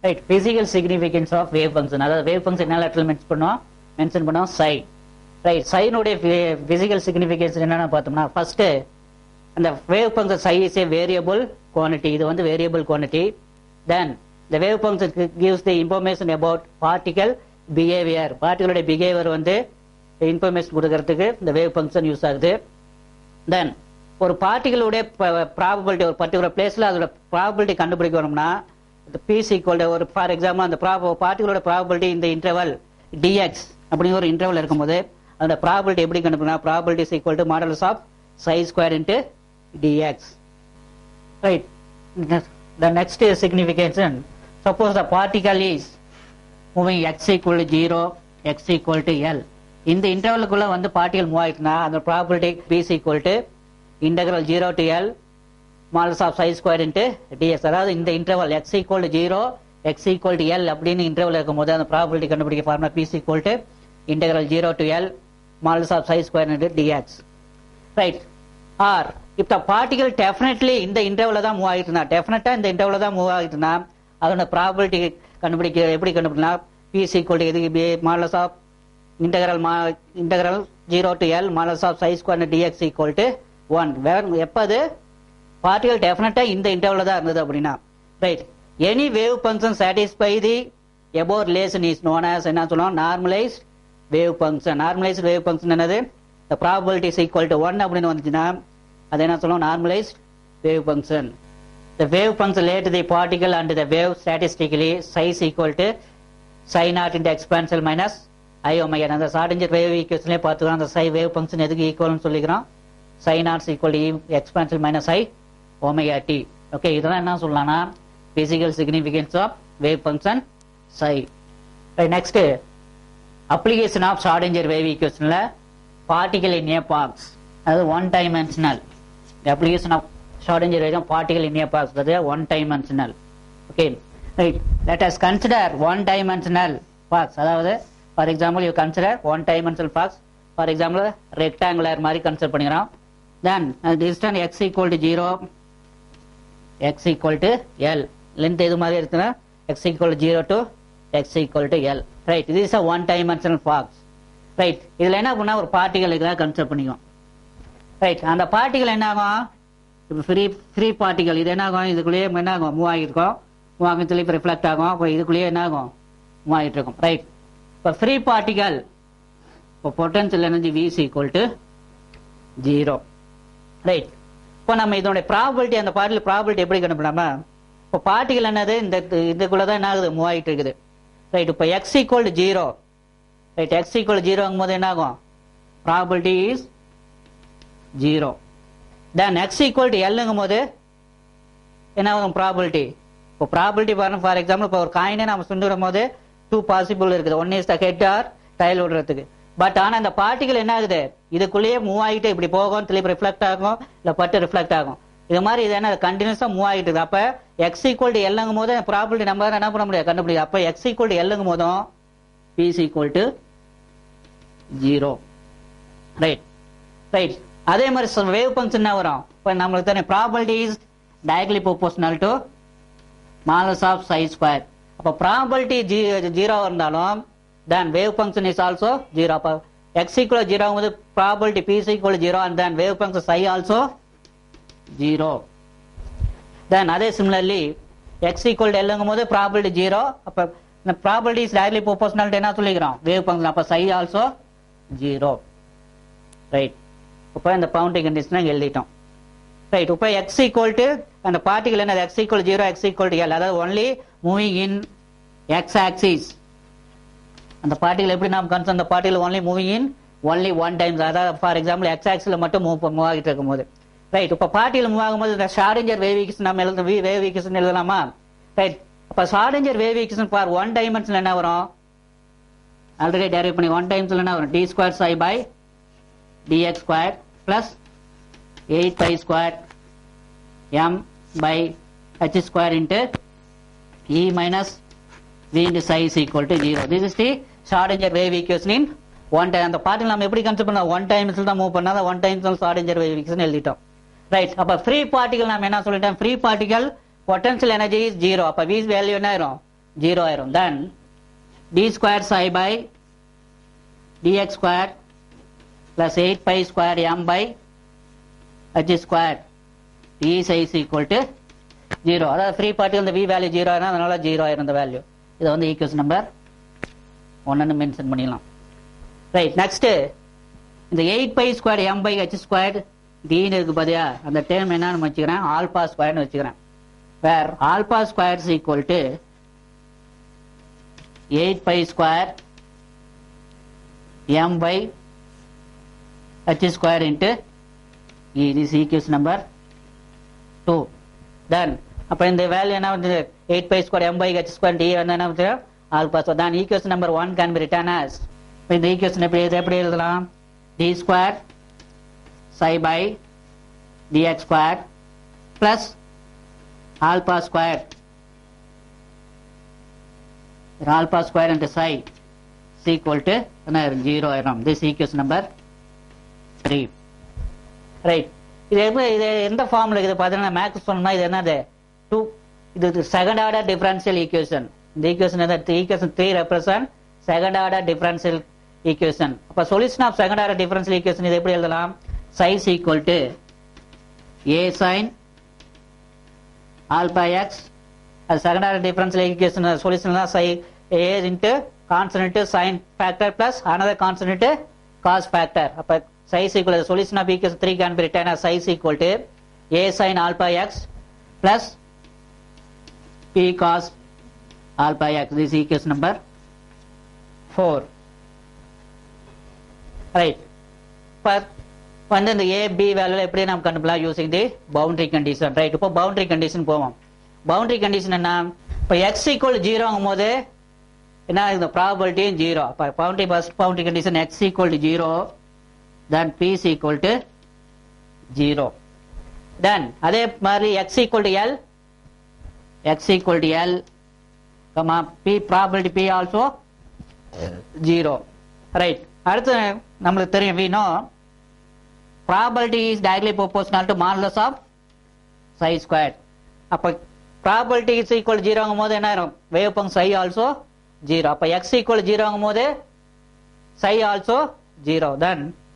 Right physical significance of wave function அதாவது wave function என்ன letter mention பண்ணோம் mention பண்ணோம் சை ரைட் சைனுடைய பிசிக்கல் சிக்னிஃபிகன்ஸ் என்னென்னு பார்த்தோம்னா ஃபர்ஸ்ட் அந்த wave function psi is a variable quantity இது வந்து variable quantity then the wave function gives the information about particle behavior பார்ட்டிகளுடைய பிஹேவியர் வந்து இன்ஃபர்மேஷன் கொடுக்கறதுக்கு இந்த வேவ் ஃபங்க்ஷன் யூஸ் ஆகுது தென் ஒரு பார்ட்டிகளுடைய ப்ராபபிலிட்டி ஒரு பர்டிகுலர் பிளேஸ்ல அதோட ப்ராபபிலிட்டி கண்டுபிடிக்கணும்னா இந்த பீஸ் ஈக்குவல் ஒரு ஃபார் எக்ஸாம்பிள் அந்த பார்ட்டிகளோட ப்ராபபிலிட்டி இந்த இன்டர்வல் டிஎக்ஸ் அப்படிங்கிற ஒரு இன்டர்வல் இருக்கும்போது அதோட ப்ராபபிலிட்டி எப்படி கண்டுபிடிக்கணும் probability is equal to modulus of psi square into dx right the next is signification suppose the particle is moving x equal to 0 x equal to l இந்த இன்டர்வலுக்குள்ள வந்து particle move ஆயிட்டுனா அந்த probability b is equal to integral 0 to l modulus of psi square into ds அதாவது இந்த interval X equal to zero X equal to l அப்படின்னு interval இருக்கும்போது அந்த probability கண்டுபிடிக்க formula p equal to integral zero to L modulus of psi square into dx right or if the particle definitely இந்த இன்டர்வல்ல தான் move ஆகிட்டு இருந்தா டெஃபினட்டா இந்த இன்டர்வல்ல தான் மூவ் ஆகிட்டு இருந்தா அதோட ப்ராபபிலிட்டி கண்டுபிடிக்க எப்படி கண்டுபிடிக்கலாம் பி ஈக்குவல் டு எதுக்கு modulus of integral integral zero to L modulus of psi square dx equal to one வேற எப்போ அது பார்ட்டிகல் டெஃபினட்டா இந்த இன்டர்வல்ல தான் இருந்தது அப்படின்னா right any wave function satisfy the above relation is known as என்ன சொல்லுவோம் normalised wave function normalised wave function என்னது the probability is equal to 1 அப்படின்னு வந்துச்சுன்னா அது என்ன சொல்லுவோம் normalised wave function the wave function related to the particle and the wave statistically psi is equal to psi naught into exponential minus i omega அந்த சார்டிஞ்சர் wave ஈக்குவேஷன்லேயே பார்த்துக்கிறோம் அந்த psi wave function எதுக்கு ஈக்குவல்னு சொல்லிக்கிறோம் psi naught is equal to exponential minus i omega t okay இதெல்லாம் என்ன சொல்லலாம்னா physical significance of wave function psi next application of Schrodinger wave ஈக்குவேஷன்ல particle in a box அது one dimensional application of Schrodinger wave particle in a box அது one dimensional okay right let us consider one dimensional box அதாவது for example you consider one dimensional box for example rectangular மாதிரி consider பண்ணிக்கிறோம் then distance x equal to zero X equal to L length எது மாதிரி இருக்குன்னா x equal zero to x equal to l right இது is a one dimensional box right இதுல என்ன பண்ணா ஒரு பார்ட்டிகல் இருக்கிறதா கன்சிடர் பண்ணிக்கும் ரைட் அந்த பார்ட்டிகல் என்ன ஆகும் இப்போ ஃப்ரீ ஃப்ரீ பார்ட்டிகல் இது என்ன ஆகும் இதுக்குள்ளேயே என்ன ஆகும் மூவ் ஆகிருக்கும் மூவ் ஆகும் சொல்லி இப்போ ரிஃப்ளெக்ட் ஆகும் அப்போ இதுக்குள்ளேயே என்ன ஆகும் மூவ் ஆகிட்டு இருக்கும் ரைட் இப்போ ஃப்ரீ பார்ட்டிகல் இப்போ potential energy v is equal to zero right இப்போ நம்ம இதோட ப்ராபபிலிட்டி அந்த பார்ட்டிகல் ப்ராபபிலிட்டி எப்படி கண்டுபிடாம இப்போ பார்ட்டிகல் என்னது இந்த இதுக்குள்ள தான் என்ன ஆகுது மூவ் ஆகிட்டு இருக்குது ரைட் இப்போ x equal to zero right x equal ஜீரோங்கும் போது என்ன ஆகும் probability is zero then x equal to எல்லுங்கும் போது என்ன ஆகும் ப்ராபபிலிட்டி இப்போ ப்ராபபிலிட்டி பாருங்க ஃபார் எக்ஸாம்பிள் இப்போ ஒரு காயினை நம்ம சுண்டுடும் போது டூ பாசிபிள் இருக்குது one is the head or tail விடுறதுக்கு பட் ஆனால் அந்த பார்ட்டிகல் என்ன ஆகுது இதுக்குள்ளேயே மூவ் ஆகிட்டு இப்படி போகும் திருப்பி ரிஃப்ளெக்ட் ஆகும் இல்லை பட்டு ரிஃப்ளெக்ட் ஆகும் இது மாதிரி இது என்ன கண்டினியூஸாக மூவ் ஆகிட்டு இருக்கு அப்போ எக்ஸ் ஈக்குவல் டு எல்லுங்கும் போது ப்ராபபிலிட்டி நம்ம என்ன பண்ண முடியாது கண்டுபிடிக்கும் அப்போ எக்ஸ் ஈக்குவல் டு எல்லுங்கும் போதும் p is equal to zero right right அதே மாதிரி வேவ் ஃபங்க்ஷன் என்ன வரும் இப்போ நம்மளுக்கு தெரியும் probability is directly proportional to modulus of psi square அப்போ ப்ராபபிலிட்டி ஜீ ஜீரோ இருந்தாலும் then wave function is also zero அப்போ எக்ஸ் ஈக்குவல் ஜீரோ வந்து probability p equal zero and then wave function psi also zero then அதே similarly X equal எல்லுங்கும் போது probability zero அப்போ இந்த probability is directly proportional என்ன சொல்லிக்கிறோம் wave function அப்போ சை also zero right இப்போ இந்த பவுண்டிங் கண்டிஷன் எழுதிட்டோம் ரைட் இப்போ எக்ஸ் ஈக்குவல் டு அந்த பார்ட்டிகல் என்ன x equal zero X equal to L அதாவது only moving in x axis அந்த பார்ட்டிகல் எப்படி நாம் கன்சர்ன் அந்த particle only moving in only one times அதாவது ஃபார் எக்ஸாம்பிள் எக்ஸ் ஆக்சில் மட்டும் மூவ் மூவ் ஆகிட்டு இருக்கும்போது ரைட் இப்போ பார்ட்டிகல் மூவ் ஆகும்போது இந்த ஷார்டிஞ்சர் வேவ் ஈக்குவேஷன் நம்ம எழுத வேவ் ஈக்குவேஷன் எழுதலாமா ரைட் அப்போ Schrodinger wave equation for one dimension என்ன வரும் ஆல்ரெடி டெரைவ் பண்ணி ஒன் டைம்ஸ்ல என்ன வரும் d square psi by dx square plus 8 pi square m by h square into e minus v into psi is equal to 0. This is the Schrodinger wave equation in one time. அந்த பாட்டில் நம்ம எப்படி consider பண்ணோம் one times தான் move பண்ணாத one times Schrodinger wave equation எழுதிட்டோம் right அப்ப free particle நம்ம என்ன சொல்லிட்டோம் free particle potential energy is zero அப்ப வி வேல்யூ என்ன ஆயிரும் ஜீரோ ஆயிரும் then d square psi by dx square plus eight pi square m by H square d psi's equal to zero அதாவது free பார்ட்டிக்கு இந்த வி வேல்யூ ஜீரோ ஆயிரும் அதனால zero ஆயிரும் இந்த வேல்யூ இதை வந்து ஈக்குவேஷன் நம்பர் ஒன்னு மென்ஷன் பண்ணிடலாம் ரைட் நெக்ஸ்ட் இந்த eight pi square m by h square டின்னு இருக்கு பாத்தியா அந்த டேர்ம் என்னன்னு வச்சுக்கிறேன் ஆல்பா ஸ்கொயர்னு வச்சுக்கிறேன் where alpha square is equal to eight pi square m by h square into இது ஈக்குவேஷன் நம்பர் டூ தென் அப்போ இந்த வேல்யூ என்ன வந்து eight pi square m by h square d வந்து என்ன வந்து ஆல்பா ஸ்கொயர் தான் equation number one can be written as இப்போ இந்த ஈக்குவேஷன் எப்படி இது எப்படி எழுதலாம் d square psi by dx square plus alpha square alpha square into psi is equal to என்ன ஜீரோ ஆயிரும் this equation number three right இது எப்படி இது எந்த ஃபார்ம்ல இருக்குது பார்த்தீங்கன்னா மேக்ஸ் சொன்னா இது என்னது டூ இது செகண்ட் ஆர்டர் டிஃபரன்ஷியல் ஈக்குவேஷன் இந்த ஈக்குவேஷன் என்ன equation three represent second order differential equation அப்ப solution of second order differential equation இது எப்படி எழுதலாம் psi's equal to A sine alpha x அது second order differential equation solution தான் psi a into constant sine factor plus another constant cos factor அப்ப psi's equal solution of equation three can be written psi's equal to A sine alpha X plus b cos alpha x this equation number four right பர் வந்து இந்த a b value எப்படி நம்ம கண்டுபிடிக்கலாம் using the boundary condition right இப்போ boundary condition போவோம் boundary condition என்ன இப்போ எக்ஸ் ஈக்குவல் ஜீரோங்கும் போது என்ன இந்த ப்ராபபிலிட்டியும் ஜீரோ இப்போ boundary first boundary condition x equal to zero then p equal to zero then அதே மாதிரி x equal to l x equal to l comma p probability p also zero right அடுத்து நம்மளுக்கு தெரியும் we know probability is directly proportional to modulus of psi squared அப்ப probability is equal to 0 போது என்ன ஆயிரும் wave bunk psi also 0 அப்ப x equal to 0 போது psi also 0 then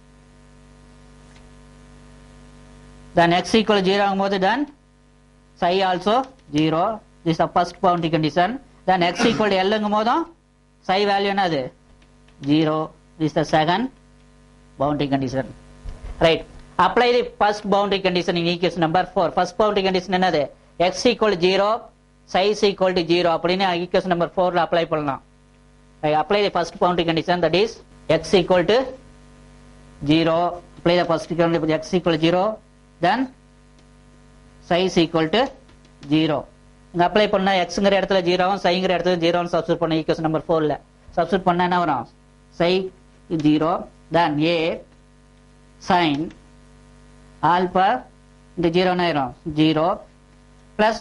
then x equal to 0 போது then psi also 0 this is the first boundary condition then x equal to L போதும் psi value என்னது 0 this is the second boundary condition right apply the first boundary condition in equation number 4 first boundary condition என்னது x equal to 0 psi is equal to 0 அப்படின்னு equation number 4 ல apply பண்ணலாம் I apply the first boundary condition that is x equal to 0 apply the first condition x equal to 0 then psi is equal to 0 இங்க apply பண்ணா எக்ஸ்ங்கிற இடத்துல ஜீரோவும் சைங்கிற இடத்துல ஜீரோவும் சப்ஸ்டியூட் பண்ண ஈக்குவேஷன் நம்பர் ஃபோர்ல சப்ஸ்டியூட் பண்ணா என்ன வரும் psi zero then a sine alpha இந்த ஜீரோ ஆயிரும் zero plus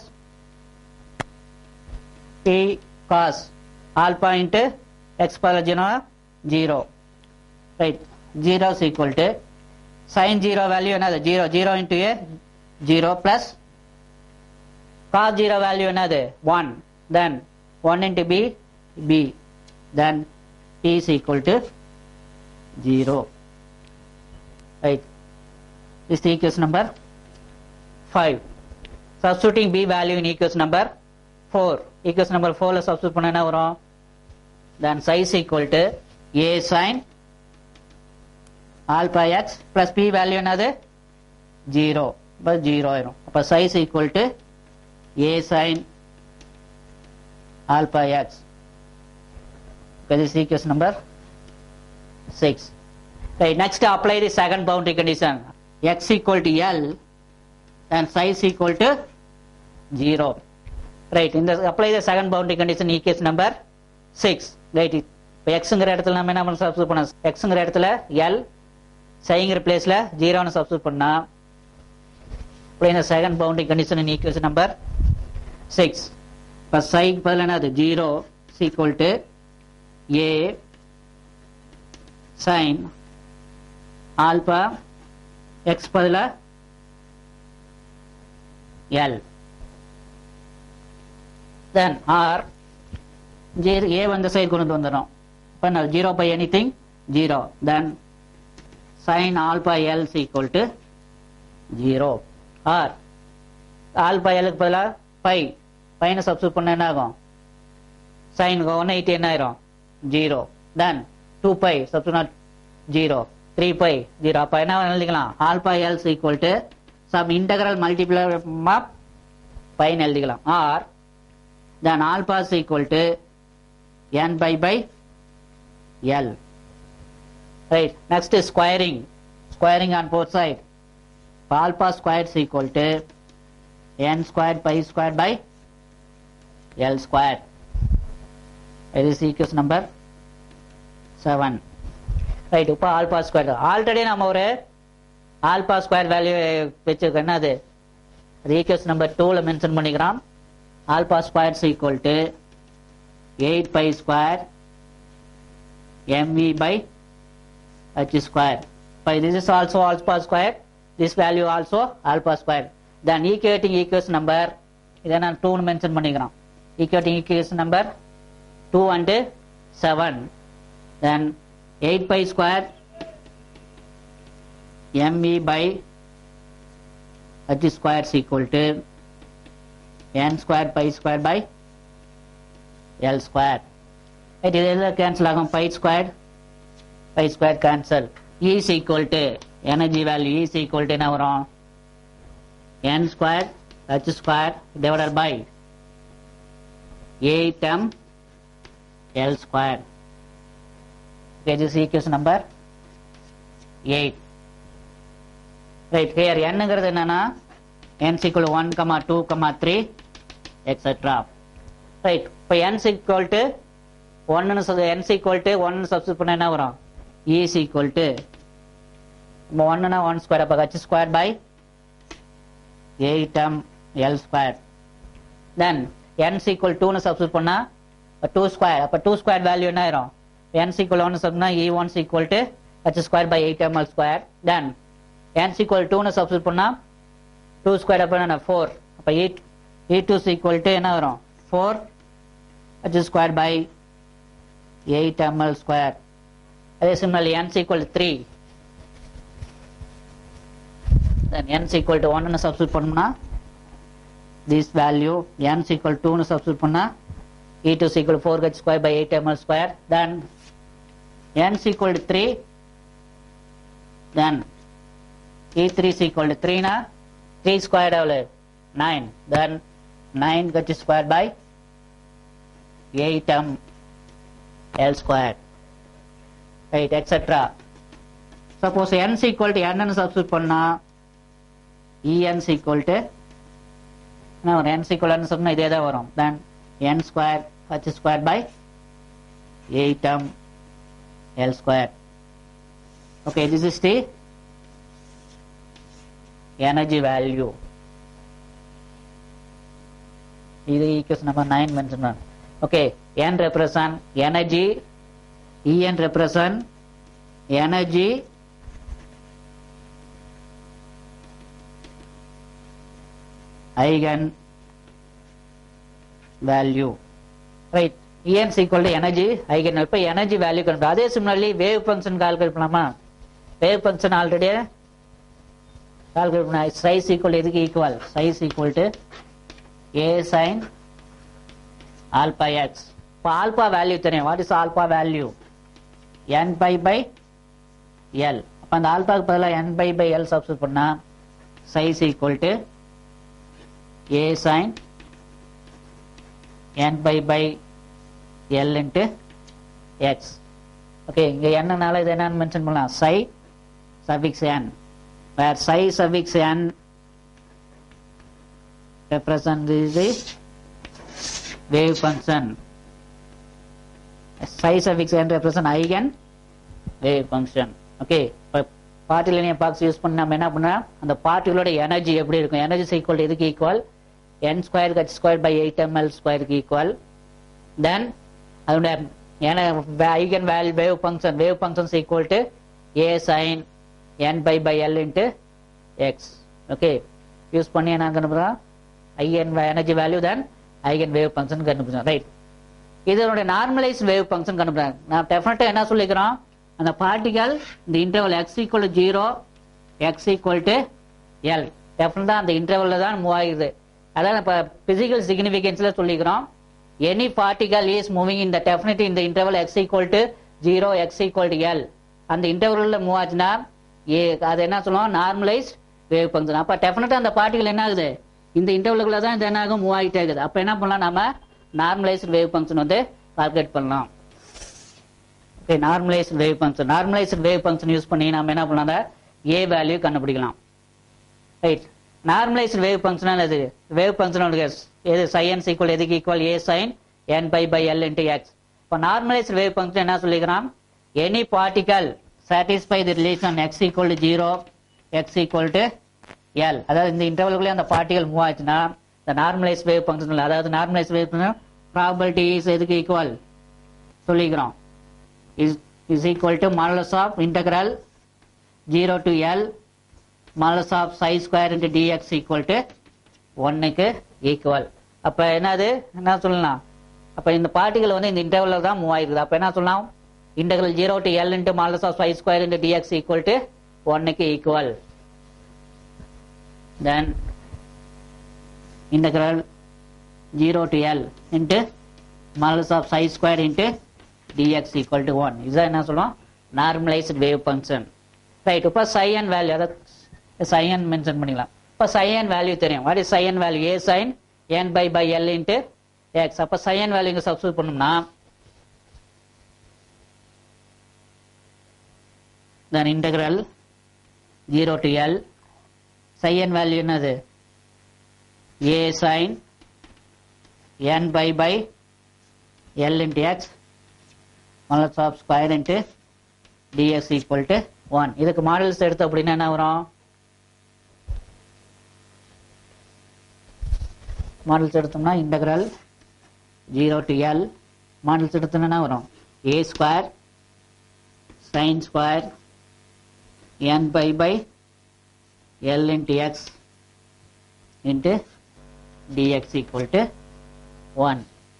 b cos alpha into x power zero zero right zero equal to sine zero value என்னது zero zero into a zero plus cos 0 value another 1 then 1 into b b then p is equal to 0 right this is the equation number 5 substituting b value in equation number 4 equation number 4 ல substitute பண்ணா என்ன வரும் then psi is equal to a sin alpha x plus p value என்னது 0 அப்ப 0 ஆயிரும் அப்ப psi is equal to a sin alpha x. Okay, this is equation number 6. Right, next apply the second boundary condition. x equal to L and psi is equal to 0. Right, in the apply the second boundary condition equation number 6. Right, இப்போ எக்ஸுங்கிற இடத்துல நம்ம என்ன பண்ண substitute பண்ண எக்ஸுங்கிற இடத்துல L சைங்கிற பிளேஸ்ல ஜீரோன்னு substitute பண்ணா apply the second boundary condition in equation number 6 இப்போ சைக்கு பதில் என்னது zero equal to a sin alpha x பதில எல் தென் ஆர் ஏ வந்த சைடு கொண்டு வந்துடும் இப்போ நான் zero by anything zero then sine alpha l equal to zero or alpha எல்லுக்கு பதிலாக பை பையனை சப்ஸ்டியூட் பண்ண என்ன ஆகும் சைன் ஒன் எயிட்டி என்ன ஆயிரும் zero then two pi substitute zero three pi zero அப்போ என்ன எழுதிக்கலாம் alpha l's equal to some integral multiplier of பைன்னு எழுதிக்கலாம் or then alpha is equal to n pi by L right next squaring squaring on both side alpha square is equal to n squared pi squared by L squared. It is equation number 7. Right இப்போ alpha square already நம்ம ஒரு alpha square value வச்சிருக்கோம் என்ன அது அது equation number டூவில் mention பண்ணிக்கிறோம் alpha squares equal to eight pi square MV by H square by this is also alpha square this value also alpha square then equating equation number இதை நான் டூன்னு mention பண்ணிக்கிறோம் equating equation number two and seven then eight pi square ME by H square equal to N square pi square by L square right இது எல்லாம் cancel ஆகும் pi square pi square cancel is equal to energy value is equal to என்ன வரும் n square h square divided by 8m l square. Okay, this is equation number 8. Right, here n என்னன்னா n is equal to 1, comma 2, comma 3, etc. Right, இப்போ n is equal to 1 சொல்லு n is equal to 1 substitute பண்ண என்ன வரும் e is equal to 1 னா 1 square அப்போ h square by 8m L square. Then n is equal to னு substitute பண்ணா 2 square. அப்ப 2 square value என்ன ஆயிரும் n is equal 1 substitute e1 is equal to h square by 8m L square. Then n is equal to னு substitute பண்ணா 2 square அப்ப என்ன 4. அப்ப e e2 is equal to என்ன வரும் 4 h square by 8m L square. அதே similarly n is equal to 3. then n is equal to 1 னு substitute பண்ணோம்னா this value n is equal to 2 னு substitute பண்ணா e2 is equal to 4 h square by 8 ml square then n is equal to 3 then e3 is equal to 3 னா 3 square எவ்வளவு 9 then 9 h square by 8 m l square right etc suppose n is equal to n னு substitute பண்ணா en is equal to என்ன வரும் n is equal to சொன்னா இதே தான் வரும் then n square h square by 8m l square okay this is the energy value இது equation number nine mention பண்ண okay n represent energy en represent energy eigen value right en is equal to energy eigen இப்ப energy value கண்டுபிடி அதே similarly wave function calculate பண்ணலாமா wave function already calculate பண்ண psi's equal எதுக்கு equal psi's equal to A sine alpha X இப்போ alpha value தெரியும் what is alpha value N pi by L அப்போ அந்த ஆல்பாக்கு பதிலாக N pi by L substitute பண்ணா psi's equal to a sin n by by l into x okay இங்க என்னனால இது என்னன்னு மென்ஷன் பண்ணலாம் psi suffix n where psi suffix n represent the wave function psi suffix n represent eigen wave function okay இப்போ particle in a box use பண்ணி நம்ம என்ன பண்ணோம் அந்த பார்ட்டிகளோட எனர்ஜி எப்படி இருக்கும் எனர்ஜி ஈக்குவல் எதுக்கு equal N square H square by eight ML ஸ்கொயருக்கு ஈக்குவல் தென் அதோட ஐகன் வேல் wave function wave functions equal to A sine N pi by L into X okay use பண்ணி என்ன கண்டுபிடிச்சோம் eigen energy value then eigen wave function கண்டுபிடிச்சோம் right இதனுடைய normalize wave function கண்டுபிடிக்கிறாங்க நான் டெஃபினட்டா என்ன சொல்லிக்கிறோம் அந்த பார்ட்டிகல் இந்த interval X equal zero X equal to L டெஃபினட்டா அந்த இன்டர்வல்ல தான் மூவ் ஆகுது அதான் இப்போ பிசிக்கல் சிக்னிஃபிகன்ஸ்ல சொல்லிக்கிறோம் எனி பார்ட்டிகல் இஸ் மூவிங் இந்த டெஃபினட் இந்த interval X equal to zero X equal to L அந்த இன்டர்வல்ல மூவ் ஆச்சுன்னா ஏ அது என்ன சொல்லுவோம் நார்மலைஸ் வேவ் ஃபங்க்ஷன் அப்போ டெஃபினட்டா அந்த பார்ட்டிகல் என்ன ஆகுது இந்த இன்டர்வலுக்குள்ள தான் இது என்ன ஆகும் மூவ் ஆகிட்டே இருக்குது அப்போ என்ன பண்ணலாம் நாம நார்மலைஸ்ட் வேவ் ஃபங்க்ஷன் வந்து கால்குலேட் பண்ணலாம் okay normalized wave function normalised wave function use பண்ணி நாம என்ன பண்ணலாம் ஏ வேல்யூ கண்டுபிடிக்கலாம் ரைட் நார்மலைஸ்ட் வேவ் ஃபங்க்ஷன் எது வேவ் ஃபங்க்ஷன் எது சைன் ஈக்குவல் எதுக்கு equal A sine N pi by L into X இப்போ நார்மலைஸ்ட் வேவ் ஃபங்க்ஷன் என்ன சொல்லிக்கிறான் any particle satisfy the relation X equal to zero X equal to L அதாவது இந்த இன்டர்வலுக்குள்ளே அந்த பார்ட்டிகல் மூவ் ஆச்சுன்னா இந்த நார்மலைஸ் வேவ் ஃபங்க்ஷன் அதாவது normalize wave function probability is எதுக்கு ஈக்குவல் சொல்லிக்கிறோம் is is equal to modulus of integral zero to L modulus of psi square into DX equal to ஒன்னுக்கு ஈக்குவல் அப்போ என்னது என்ன சொல்லலாம் அப்போ இந்த பார்ட்டிகல் வந்து இந்த இன்டர்வலில் தான் மூவ் ஆயிருக்குது அப்போ என்ன சொல்லலாம் integral zero to L into modulus of psi square into DX equal to ஒன்னுக்கு equal then integral 0 to L into modulus of psi square into dx equal to 1 இதுதான் என்ன சொல்லுவோம் நார்மலைஸ்ட் வேவ் ஃபங்க்ஷன் ரைட் இப்போ sine value அதாவது sine mention பண்ணிக்கலாம் இப்போ sine value தெரியும் what is sine value A sine N pi by L into X அப்போ sine value இங்கே சப்ஸ்டியூட் பண்ணோம்னா then integral zero to L sine value என்னது a sin n by by l into x minus of square into dx equal to 1 இதுக்கு models எடுத்து அப்படின்னா என்ன வரும் modulus எடுத்தோம்னா integral zero to L modulus எடுத்தோம்னா என்ன வரும் A square sine square N pi by L into X into dx equal to 1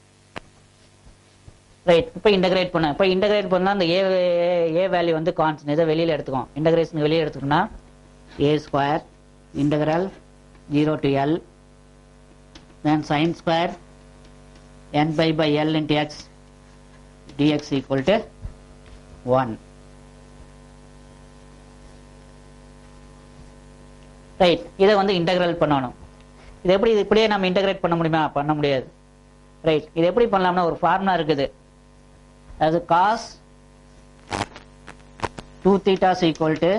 right இப்போ இன்டகிரேட் பண்ண இப்போ இன்டகிரேட் பண்ணா அந்த ஏ ஏ வேல்யூ வந்து கான்ஸ்டன்ட் இதை வெளியில் எடுத்துக்கோம் இன்டகிரேஷன் வெளியே எடுத்துக்கோம்னா A square integral zero to L then sine square N pi by L into X DX equal to one right இதை வந்து இன்டகிரல் பண்ணணும் இது எப்படி இது இப்படியே நம்ம இன்டகிரேட் பண்ண முடியுமா பண்ண முடியாது ரைட் இது எப்படி பண்ணலாம்னா ஒரு ஃபார்முலா இருக்குது அது cos two thetas equal to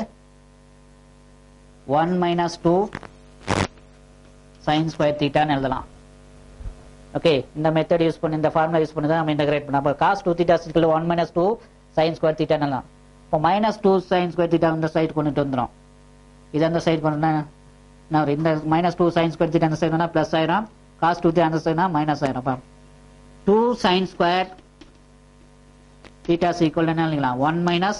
one minus two sine square தீட்டான்னு எழுதலாம் ஓகே இந்த மெத்தட் யூஸ் பண்ணி இந்த ஃபார்முலா யூஸ் பண்ணி தான் நம்ம இன்டகிரேட் பண்ணலாம் அப்போ cos two thetas equal one minus two sine square தீட்டான்னு எழுதலாம் இப்போ minus two sine square theta இந்த சைடு கொண்டுட்டு வந்துடும் இது அந்த சைடு கொண்டுனா நான் ஒரு இந்த minus two sine square theta அந்த சைடுனா ப்ளஸ் ஆயிரும் காஸ் டூ அந்த சைடுனா மைனஸ் ஆயிரும் அப்போ two sine square thetas equal என்ன எழுதிக்கலாம் ஒன் மைனஸ்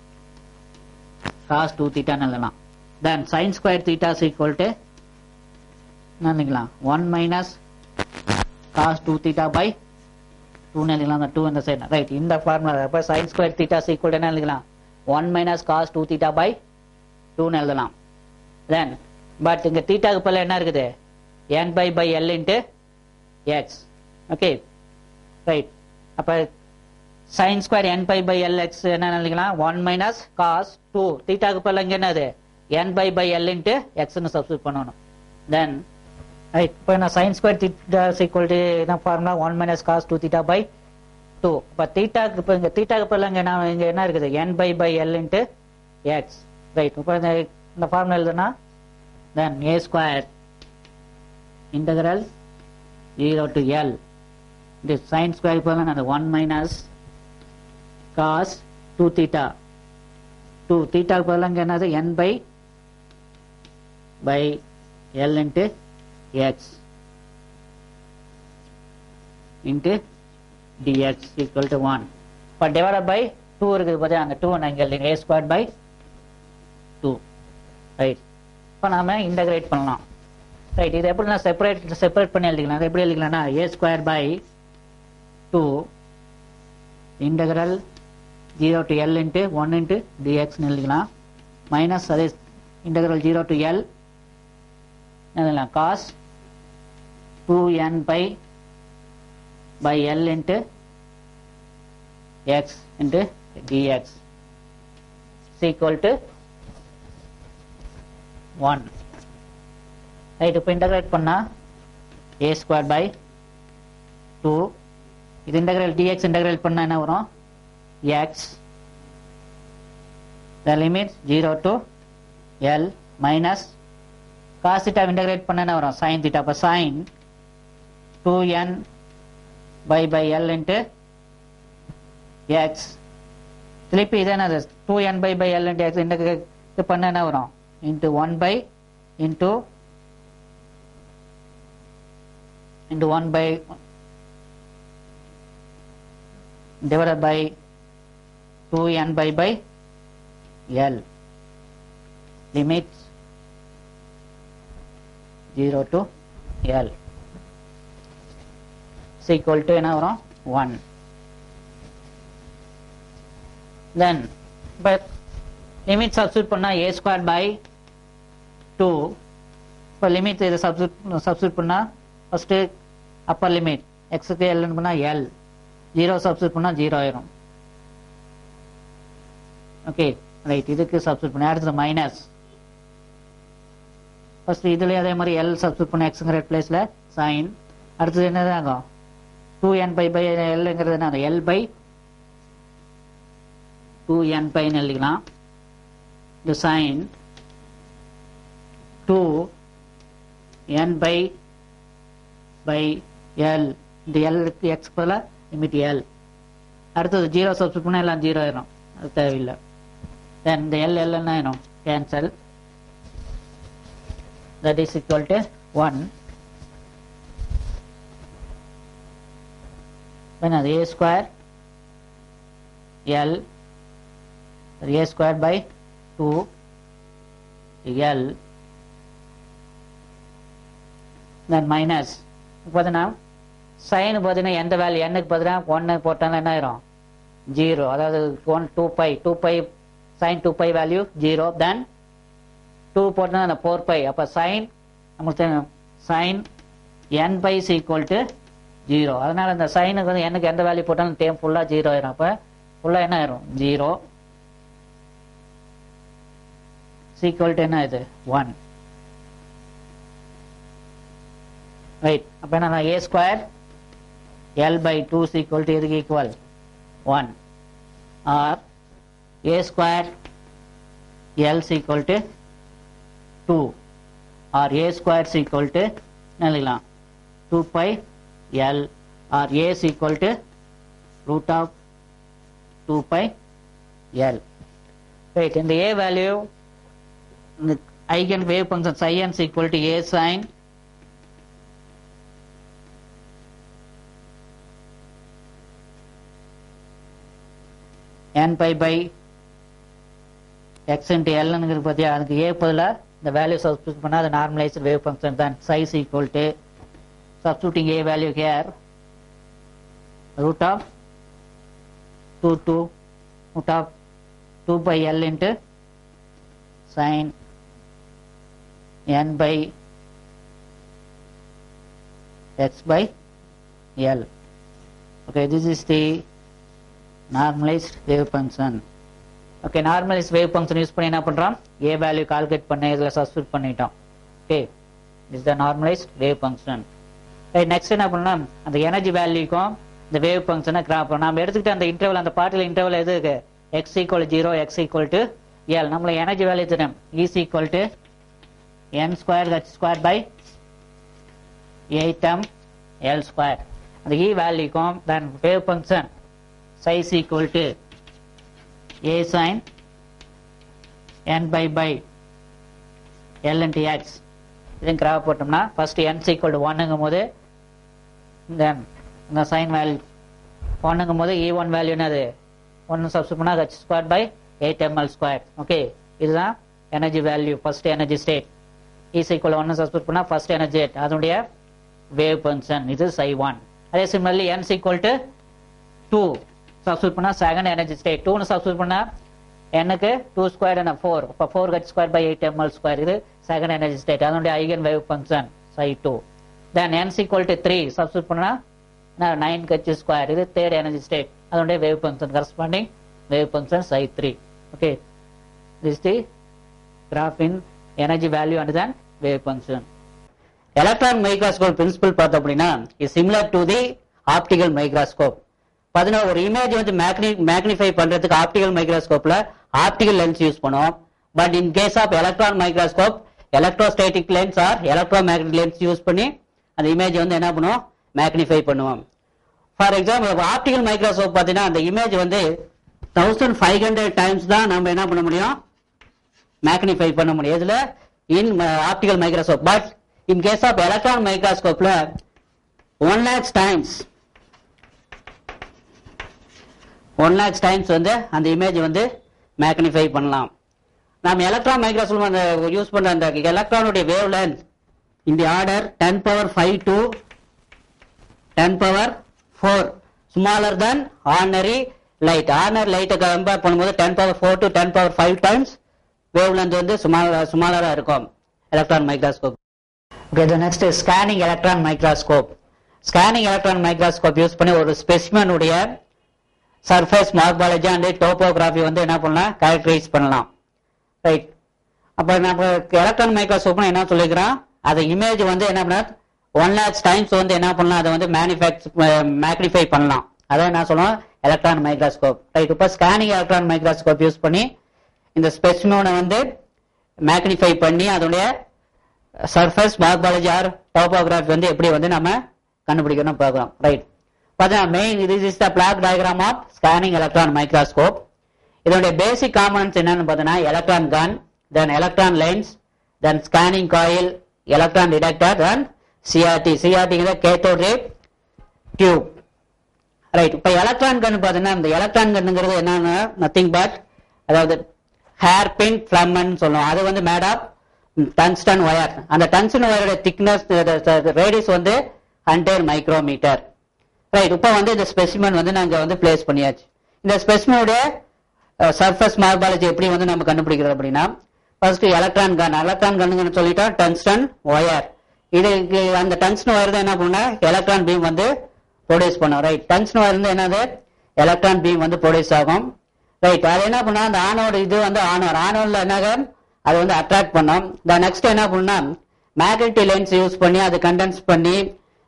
காஸ் டூ தீட்டான்னு எழுதலாம் then sine square thetas equal to என்ன எழுதிக்கலாம் one minus cos two theta by டூன்னு எழுதிக்கலாம் அந்த டூ இந்த சைடு ரைட் இந்த ஃபார்முலா அப்போ சைன் ஸ்கொயர் தீட்டாஸ் ஈக்குவல் என்ன எழுதிக்கலாம் one minus cos two theta by டூன்னு எழுதலாம் தென் பட் இங்க தீட்டாக்கு பதில் என்ன இருக்குது N pi by L into X okay right அப்போ sine square N pi by L X என்ன எழுதிக்கலாம் ஒன் மைனஸ் காஸ் டூ தீட்டாக்கு பதில் இங்கே என்னது N pi by L into எக்ஸ்னு சப்ஸ்டியூட் பண்ணணும் தென் ரைட் இப்போ என்ன sine square theta equal to என்ன formula one minus cos two theta by two இப்போ தீட்டாக்கு இப்போ இங்கே தீட்டாக்கு பதில் இங்கே என்ன இங்கே என்ன இருக்குது N pi by L into X right இப்போ இந்த இந்த ஃபார்முலா எழுதுனா then a square integral 0 to L this sin square equal another 1 minus cos 2 theta 2 theta equal another n by by L into x into dx equal to 1 but divided by 2 இருக்குது பார்த்தா அந்த 2 நான் இங்கே எழுதுங்க a squared by 2 right இப்போ நாம integrate பண்ணலாம் right இது எப்படி நான் செப்பரேட் செப்பரேட் பண்ணி எழுதிக்கலாம் அது எப்படி எழுதிக்கலாம்னா A square by two integral zero to L into one into டிஎக்ஸ்னு எழுதிக்கலாம் மைனஸ் அதே இன்டகரல் ஜீரோ டு எல் எழுதலாம் cos two N pi by L into X into DX equal to one right இப்போ இன்டகிரேட் பண்ணால் A square by two இது integral DX integrate பண்ணால் என்ன வரும் X the limit zero to L minus cos theta integrate பண்ண என்ன வரும் sine theta அப்போ sine two N pi by L into X திருப்பி இது என்னது two N pi by L into X integrate இது பண்ண என்ன வரும் into one by into into 1 by divided by 2n by by L limit 0 to L is equal to என்ன வரும் 1 then but limit substitute பண்ணா a square by 2 இப்போ limit இதை substitute substitute பண்ணா ஃபஸ்ட்டு அப்பர் லிமிட் எக்ஸுக்கு எல்னு பண்ணால் L zero substitute பண்ணால் ஜீரோ ஆயிரும் ஓகே ரைட் இதுக்கு சப்ஸ்டியூட் பண்ணி அடுத்தது மைனஸ் ஃபர்ஸ்ட் இதுலேயே அதே மாதிரி எல் சப்ஸ்டியூட் பண்ண எக்ஸுங்கிற பிளேஸில் சைன் அடுத்தது என்னது ஆகும் டூ என் பை பை எல்ங்கிறது என்ன எல் பை டூ என் பைன்னு எழுதிக்கலாம் இது sine two n by by l இந்த l க்கு x பதிலாக லிமிட் l அடுத்தது ஜீரோ சப்ஸ்டியூட் பண்ணால் எல்லாம் ஜீரோ ஆயிரும் அது தேவையில்லை தென் இந்த எல் எல் என்ன ஆயிரும் cancel that is equal to one அது A square L A square by two L then minus பார்த்தீங்கன்னா சைனு பார்த்தீங்கன்னா எந்த வேல்யூ என்னுக்கு பார்த்தீங்கன்னா ஒன்று போட்டாலும் என்ன ஆயிரும் ஜீரோ அதாவது one two pi two pi sine two pi value zero then two போட்டோம்னா அந்த ஃபோர் பை அப்போ சைன் நமக்கு தெரியும் sine N pi is equal to zero அதனால் அந்த சைனுக்கு வந்து எனக்கு எந்த வேல்யூ போட்டாலும் டேம் ஃபுல்லாக ஜீரோ ஆயிரும் அப்போ ஃபுல்லாக என்ன ஆயிரும் ஜீரோ சீக்குவல் டு என்ன இது ஒன் ரைட் அப்போ என்ன A square L by two is equal to எதுக்கு equal one or A square L is equal to two or A square is equal to எழுதலாம் two by L or A is equal to root of two by L right இந்த A value இந்த eigen wave function psi n's equal to A sine n pi by X into எல்னுங்கிறது பார்த்தியா அதுக்கு A பதிலாக இந்த value substitute பண்ணால் அது normalized wave function தான் psi's equal to substituting A value here root of two two root of two by L into sine n by x by L. Okay, this is the normalized wave function. Okay normalize wave function use பண்ணி என்ன பண்ணுறோம் A value calculate பண்ணி இதில் substitute பண்ணிட்டோம் okay is the normalized wave function right next என்ன பண்ணலாம் அந்த energy வேல்யூக்கும் இந்த வேவ் ஃபங்க்ஷனை கிராப் பண்ணலாம் நம்ம எடுத்துக்கிட்ட அந்த இன்டர்வல் அந்த பார்ட்டில் இன்டர்வல் எது இருக்கு X equal zero X equal to L நம்மள எனர்ஜி வேல்யூ தெரியும் is equal to n square h square by 8m l square அந்த e வேல்யூக்கும் then wave function size equal to a sin n by by l into x இதுவும் graph போட்டோம்னா first n equal to 1ங்கும் போது then இந்த sin value ஒன்னுங்கும் போது e one value என்னது ஒன்று சப்ஸ்ட் பண்ணால் H square by eight ML square okay இதுதான் energy value first energy state is equal ஒன்று சப்ஸ்ட் பண்ணால் ஃபர்ஸ்ட் எனர்ஜி அதனுடைய வேவ் ஃபங்க்ஷன் இது சை ஒன் அதே similarly N's equal to two substitute பண்ணா செகண்ட் எனர்ஜி ஸ்டேட் டூன்னு சப்ஸ்டியூட் பண்ணா எனக்கு டூ ஸ்கொயர் என்ன ஃபோர் இப்போ four H square by eight ML square இது செகண்ட் எனர்ஜி ஸ்டேட் அதனுடைய eigen wave function psi two then N's equal to three substitute பண்ணா nine H square இது third energy state அதனுடைய wave function corresponding wave function psi three okay this the graph in energy value and then wave function. Electron microscope principle பார்த்தோம் அப்படின்னா is similar to the optical microscope பார்த்தீங்கன்னா ஒரு image வந்து magni magnify பண்றதுக்கு optical மைக்ரோஸ்கோப்ல optical lens use பண்ணுவோம் but in case of electron microscope electrostatic lens or electro magnetic lens use பண்ணி அந்த இமேஜ் வந்து என்ன பண்ணுவோம் மேக்னிஃபை பண்ணுவோம் ஃபார் எக்ஸாம்பிள் ஆப்டிகல் மைக்ரோஸ்கோப் பார்த்தீங்கன்னா அந்த இமேஜ் வந்து தௌசண்ட் ஃபைவ் ஹண்ட்ரட் டைம்ஸ் தான் நம்ம என்ன பண்ண முடியும் மேக்னிஃபை பண்ண முடியும் இதுல in optical microscope but in case of electron மைக்ரோஸ்கோப்ல one lakhs times one lakhs times வந்து அந்த இமேஜ் வந்து மேக்னிஃபை பண்ணலாம் நாம் எலக்ட்ரான் மைக்ரோஸ்கோப் அந்த யூஸ் பண்ற அந்த எலக்ட்ரானுடைய வேவ் லென்த் இந்த order ten power five to ten power four smaller than ordinary light ordinary லைட்டை கம்பேர் பண்ணும்போது ten power four to ten power five times wave length வந்து சுமார் சுமாராக இருக்கும் electron microscope okay next scanning electron microscope scanning electron microscope use பண்ணி ஒரு specimen உடைய surface morphology and topography வந்து என்ன பண்ணலாம் கேரக்டரைஸ் பண்ணலாம் ரைட் அப்போ நம்ம எலக்ட்ரான் மைக்ரோஸ்கோப்னு என்ன சொல்லிக்கிறோம் அது இமேஜ் வந்து என்ன பண்ண ஒன் லேக்ஸ் டைம்ஸ் வந்து என்ன பண்ணலாம் அதை வந்து மேனுஃபேக்சர் மேக்னிஃபை பண்ணலாம் அதான் என்ன சொல்லுவோம் எலக்ட்ரான் மைக்ரோஸ்கோப் ரைட் இப்போ ஸ்கேனிங் எலக்ட்ரான் மைக்ரோஸ்கோப் யூஸ் பண்ணி இந்த ஸ்பெசிமனை வந்து மேக்னிஃபை பண்ணி அதனுடைய சர்ஃபேஸ் மார்பாலஜி ஆர் டோபோகிராஃபி வந்து எப்படி வந்து நம்ம கண்டுபிடிக்கணும் பார்க்கலாம் ரைட் பார்த்தீங்கன்னா மெயின் இது is the block diagram of scanning electron microscope இதனுடைய பேசிக் காம்பனன்ஸ் என்னன்னு பார்த்தீங்கன்னா electron gun then electron lens then scanning coil electron detector then CRT சிஆர்டிங்கிற கேத்தோட் ரே டியூப் ரைட் இப்போ எலக்ட்ரான் கன் பார்த்தீங்கன்னா இந்த எலக்ட்ரான் கன்னுங்கிறது என்னன்னா நத்திங் பட் அதாவது ஹேர் பின் ஃபிளம்மன் சொல்லுவோம் அது வந்து மேட் ஆஃப் டங்ஸ்டன் ஒயர் அந்த டங்ஸ்டன் ஒயரோட திக்னஸ் ரேடியஸ் வந்து ஹண்ட்ரட் மைக்ரோமீட்டர் ரைட் இப்போ வந்து இந்த ஸ்பெசிமன் வந்து நாங்க வந்து பிளேஸ் பண்ணியாச்சு இந்த ஸ்பெசிமனுடைய சர்ஃபேஸ் மார்பாலஜி எப்படி வந்து நம்ம கண்டுபிடிக்கிறது அப்படின்னா ஃபர்ஸ்ட் எலக்ட்ரான் கன் எலக்ட்ரான் கன்னுங்கன்னு சொல்லிட்டா டங்ஸ்டன் ஒயர் இது இது அந்த டங்ஸ்டன் ஒயர் தான் என்ன பண்ணுனா எலக்ட்ரான் பீம் வந்து ப்ரொடியூஸ் பண்ணும் ரைட் டங்ஸ்டன் ஒயர் வந்து என்னது எலக்ட்ரான் பீம் வந்து ப்ரொடியூஸ் ஆகும் ரைட் அது என்ன பண்ணா அந்த ஆனோட இது வந்து ஆனோர் ஆனோர்ல என்னாக அது வந்து அட்ராக்ட் பண்ணும் த நெக்ஸ்ட் என்ன பண்ணா மேக்னெட்டி லென்ஸ் யூஸ் பண்ணி அது கண்டென்ஸ் பண்ணி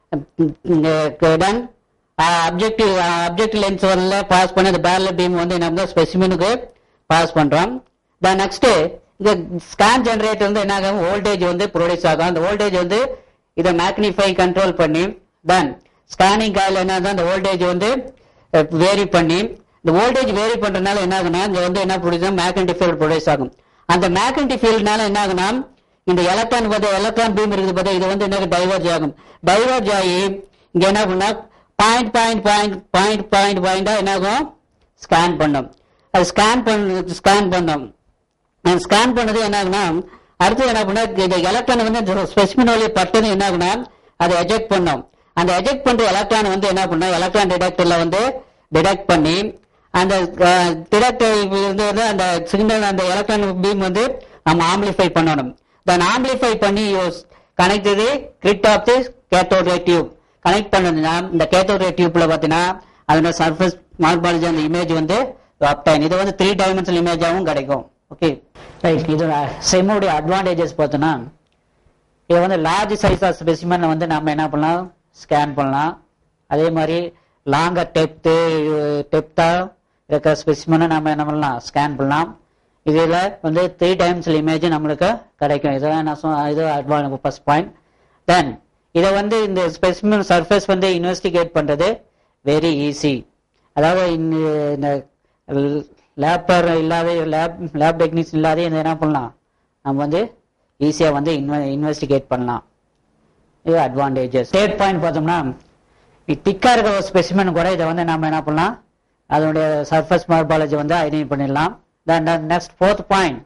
தென் அப்ஜெக்டிவ் அப்ஜெக்டிவ் லென்ஸ் வரல பாஸ் பண்ணி அந்த பேரல் பீம் வந்து என்ன ஸ்பெசிமினுக்கு பாஸ் பண்றோம் த நெக்ஸ்ட் இந்த ஸ்கேன் ஜெனரேட்டர் வந்து என்ன ஆகும் வோல்டேஜ் வந்து ப்ரொடியூஸ் ஆகும் அந்த வோல்டேஜ் வந்து இதை மேக்னிஃபை கண்ட்ரோல் பண்ணி தென் ஸ்கேனிங் காயில் என்ன ஆகும் அந்த வோல்டேஜ் வந்து வேரி பண்ணி இந்த வோல்டேஜ் வேரி பண்றதுனால என்ன ஆகுனா இங்க வந்து என்ன ப்ரொடியூஸ் மேக்னெட்டிக் ஃபீல்ட் ப்ரொடியூஸ் ஆகும் அந்த மேக்னெட்டிக் ஃபீல்ட்னால என்ன ஆகுனா இந்த எலக்ட்ரான் பார்த்து எலக்ட்ரான் பீம் இருக்குது பார்த்தா இது வந்து என்ன டைவர்ஜ் ஆகும் டைவர்ஜ் ஆகி இங்க என்ன பண்ணா point point point point point பாயிண்டா என்ன ஆகும் ஸ்கேன் பண்ணும் அது ஸ்கேன் பண்ண ஸ்கேன் பண்ணும் ஸ்கேன் பண்ணது என்ன ஆகுனா அடுத்து என்ன பண்ணா இந்த எலக்ட்ரான் வந்து ஸ்பெசிமின் வழி பட்டுன்னு என்ன ஆகுனா அதை எஜெக்ட் பண்ணும் அந்த எஜெக்ட் பண்ற எலக்ட்ரான் வந்து என்ன பண்ணா எலக்ட்ரான் டிடெக்டர்ல வந்து டிடெக்ட் பண்ணி அந்த டிடெக்டர் வந்து அந்த சிக்னல் அந்த எலக்ட்ரான் பீம் வந்து நம்ம ஆம்பிளிஃபை பண்ணணும் தென் ஆம்பிளிஃபை பண்ணி use connect the grid of the cathode ray tube connect பண்ணதுன்னா இந்த கேத்தோட் ரே டியூப்ல பாத்தீங்கன்னா அதோட சர்ஃபேஸ் மார்பாலஜி அந்த இமேஜ் வந்து அப்டைன் இது வந்து த்ரீ டைமென்ஷனல் இமேஜாவும் கிடைக்கும் ஓகே ரைட் இதோட செம்முடைய அட்வான்டேஜஸ் பார்த்தோன்னா இது வந்து லார்ஜ் சைஸ் ஆஃப் ஸ்பெசிமன் வந்து நம்ம என்ன பண்ணலாம் ஸ்கேன் பண்ணலாம் அதே மாதிரி லாங்கர் டெப்த்து டெப்த்தா இருக்கிற ஸ்பெசிமனை நம்ம என்ன பண்ணலாம் ஸ்கேன் பண்ணலாம் இதில் வந்து த்ரீ டைம்ஸ் இமேஜ் நம்மளுக்கு கிடைக்கும் இதெல்லாம் நான் சொன்ன இது அட்வான்ஸ் ஃபர்ஸ்ட் பாயிண்ட் தென் இதை வந்து இந்த ஸ்பெசிமன் சர்ஃபேஸ் வந்து இன்வெஸ்டிகேட் பண்ணுறது வெரி ஈஸி அதாவது இந்த லேப்பர் இல்லாத லேப் லேப் டெக்னிக்ஸ் இல்லாத இந்த என்ன பண்ணலாம் நம்ம வந்து ஈஸியாக வந்து இன்வெஸ்டிகேட் பண்ணலாம் இது அட்வான்டேஜஸ் ஸ்டேட் பாயிண்ட் பார்த்தோம்னா திக்கா இருக்கிற ஒரு ஸ்பெசிமன் கூட இதை வந்து நம்ம என்ன பண்ணலாம் அதனுடைய சர்ஃபேஸ் மார்பாலஜி வந்து ஐடென்டி பண்ணிடலாம் then next fourth point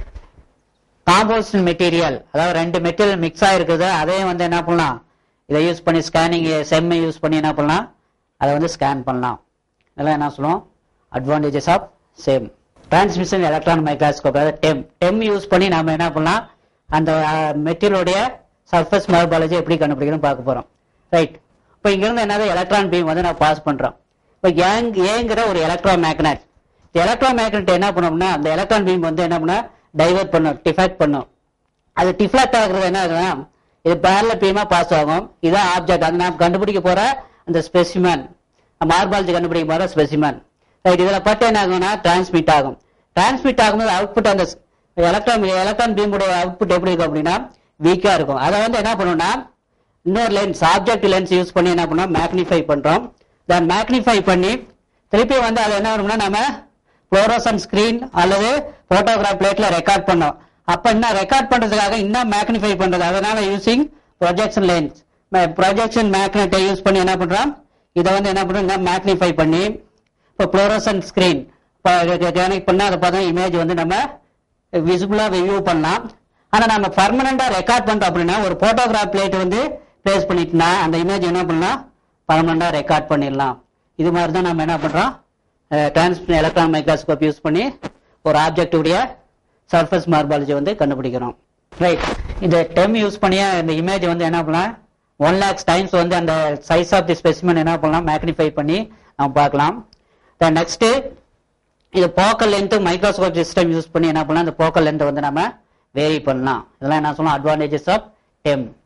composition material அதாவது ரெண்டு மெட்டீரியல் மிக்ஸ் ஆயிருக்குது அதையும் வந்து என்ன பண்ணலாம் இதை யூஸ் பண்ணி ஸ்கேனிங் செம்மை யூஸ் பண்ணி என்ன பண்ணலாம் அதை வந்து ஸ்கேன் பண்ணலாம் இதெல்லாம் என்ன சொல்லுவோம் advantages of same transmission electron microscope அதாவது டெம் டெம் யூஸ் பண்ணி நாம என்ன பண்ணலாம் அந்த மெட்டீரியலுடைய சர்ஃபேஸ் மார்பாலஜி எப்படி கண்டுபிடிக்கணும் பார்க்க போறோம் ரைட் இப்போ இங்கிருந்து என்னது எலக்ட்ரான் பீம் வந்து நான் பாஸ் பண்றோம் இப்போ ஏங் ஏங்கிற ஒரு எலக்ட்ரோ மேக்னட் எலக்ட்ரோ மேக்னெட் என்ன பண்ணோம்னா அந்த எலக்ட்ரான் பீம் வந்து என்ன பண்ணா டைவர்ட் பண்ணும் டிஃபெக்ட் பண்ணும் அது டிஃப்ளெக்ட் ஆகுறது என்ன ஆகுதுன்னா இது பேரல பீமா பாஸ் ஆகும் இதான் ஆப்ஜெக்ட் அது நாம் கண்டுபிடிக்க போற அந்த ஸ்பெசிமன் மார்பாலஜி கண்டுபிடிக்க போற ஸ்பெசிமன் ரைட் இதுல பட்டு என்ன ஆகும்னா டிரான்ஸ்மிட் ஆகும் டிரான்ஸ்மிட் ஆகும்போது அவுட்புட் அந்த எலக்ட்ரான் எலக்ட்ரான் பீமோட அவுட்புட் எப்படி இருக்கும் அப்படின்னா வீக்கா இருக்கும் அதை வந்து என்ன பண்ணும்னா இன்னொரு லென்ஸ் ஆப்ஜெக்ட் லென்ஸ் யூஸ் பண்ணி என்ன பண்ணோம் மேக்னிஃபை பண்றோம் தென் மேக்னிஃபை பண்ணி திருப்பி வந்து அது என்ன வரும்னா நம்ம ஃப்ளோரோசன் ஸ்கிரீன் அல்லது போட்டோகிராஃப் பிளேட்ல ரெக்கார்ட் பண்ணோம் அப்ப என்ன ரெக்கார்ட் பண்றதுக்காக இன்னும் மேக்னிஃபை பண்றது அதனால யூசிங் ப்ரொஜெக்ஷன் லென்ஸ் ப்ரொஜெக்ஷன் மேக்னெட்டை யூஸ் பண்ணி என்ன பண்றோம் இதை வந்து என்ன பண்றோம் மேக்னிஃபை பண்ணி இப்போ ஃப்ளோரோசன் ஸ்கிரீன் கனெக்ட் பண்ணா அதை பார்த்தா இமேஜ் வந்து நம்ம விசிபிளா வியூ பண்ணலாம் ஆனா நம்ம பர்மனண்டா ரெக்கார்ட் பண்றோம் அப்படின்னா ஒரு போட்டோகிராஃப் பிளேட் வந்து பிளேஸ் பண்ணிட்டுனா அந்த இமேஜ் என்ன பண்ணலாம் பர்மனண்டா ரெக்கார்ட் பண்ணிடலாம் இது மாதிரி தான் நம்ம என்ன பண்றோம் டிரான்ஸ்மிட் எலக்ட்ரான் மைக்ரோஸ்கோப் யூஸ் பண்ணி ஒரு ஆப்ஜெக்ட் உடைய சர்ஃபேஸ் மார்பாலஜி வந்து கண்டுபிடிக்கிறோம் ரைட் இந்த டெம் யூஸ் பண்ணி இந்த இமேஜ் வந்து என்ன பண்ணலாம் ஒன் லேக்ஸ் டைம்ஸ் வந்து அந்த சைஸ் ஆஃப் தி ஸ்பெசிமன் என்ன பண்ணலாம் மேக்னிஃபை பண்ணி நம்ம பார்க்கலாம் நெக்ஸ்ட் இது focal length microscope system use பண்ணி என்ன பண்ணலாம் இந்த போக்கல் லென்த் வந்து நம்ம வேரி பண்ணலாம் இதெல்லாம் என்ன சொல்லலாம் அட்வான்டேஜஸ் ஆஃப் டெம்